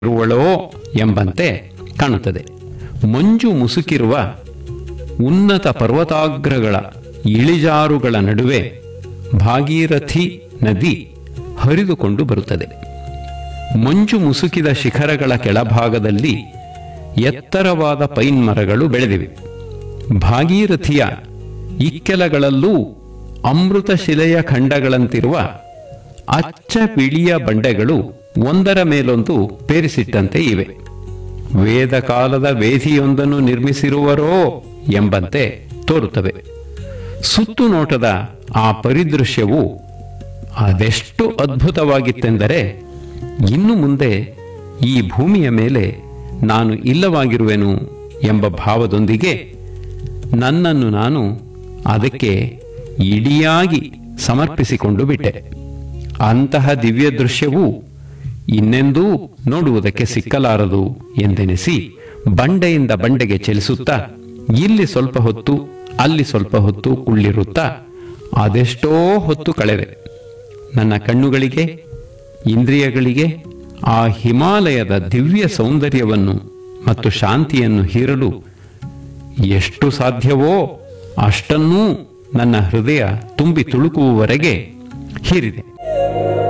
ಇರುವಳೋ ಎಂಬಂತೆ ಕಾಣುತ್ತದೆ ಮಂಜು ಮುಸುಕಿರುವ ಉನ್ನತ ಪರ್ವತಾಗ್ರಗಳ ಇಳಿಜಾರುಗಳ ನಡುವೆ ಭಾಗೀರಥಿ ನದಿ ಹರಿದುಕೊಂಡು ಬರುತ್ತದೆ ಮಂಜು ಮುಸುಕಿದ ಶಿಖರಗಳ ಕೆಳಭಾಗದಲ್ಲಿ ಎತ್ತರವಾದ ಪೈನ್ ಮರಗಳು ಬೆಳೆದಿವೆ ಭಾಗೀರಥಿಯ ಇಕ್ಕೆಲಗಳಲ್ಲೂ ಅಮೃತ ಶಿಲೆಯ ಖಂಡಗಳಂತಿರುವ ಅಚ್ಚ ಬಿಳಿಯ ಬಂಡೆಗಳು ಒಂದರ ಮೇಲೊಂದು ಪೇರಿಸಿಟ್ಟಂತೆ ಇವೆ ವೇದ ಕಾಲದ ವೇದಿಯೊಂದನ್ನು ನಿರ್ಮಿಸಿರುವರೋ ಎಂಬಂತೆ ತೋರುತ್ತವೆ ಸುತ್ತು ನೋಟದ ಆ ಪರಿದೃಶ್ಯವು ಅದೆಷ್ಟು ಅದ್ಭುತವಾಗಿತ್ತೆಂದರೆ ಇನ್ನು ಮುಂದೆ ಈ ಭೂಮಿಯ ಮೇಲೆ ನಾನು ಇಲ್ಲವಾಗಿರುವೆನು ಎಂಬ ಭಾವದೊಂದಿಗೆ ನನ್ನನ್ನು ನಾನು ಅದಕ್ಕೆ ಇಡಿಯಾಗಿ ಸಮರ್ಪಿಸಿಕೊಂಡು ಬಿಟ್ಟೆ ಅಂತಹ ದಿವ್ಯ ದೃಶ್ಯವೂ ಇನ್ನೆಂದೂ ನೋಡುವುದಕ್ಕೆ ಸಿಕ್ಕಲಾರದು ಎಂದೆನಿಸಿ ಬಂಡೆಯಿಂದ ಬಂಡೆಗೆ ಚಲಿಸುತ್ತಾ ಇಲ್ಲಿ ಸ್ವಲ್ಪ ಹೊತ್ತು ಅಲ್ಲಿ ಸ್ವಲ್ಪ ಹೊತ್ತು ಕುಳ್ಳಿರುತ್ತಾ ಅದೆಷ್ಟೋ ಹೊತ್ತು ಕಳೆದೆ ನನ್ನ ಕಣ್ಣುಗಳಿಗೆ ಇಂದ್ರಿಯಗಳಿಗೆ ಆ ಹಿಮಾಲಯದ ದಿವ್ಯ ಸೌಂದರ್ಯವನ್ನು ಮತ್ತು ಶಾಂತಿಯನ್ನು ಹೀರಲು ಎಷ್ಟು ಸಾಧ್ಯವೋ ಅಷ್ಟನ್ನೂ ನನ್ನ ಹೃದಯ ತುಂಬಿ ತುಳುಕುವವರೆಗೆ ಹೀರಿದೆ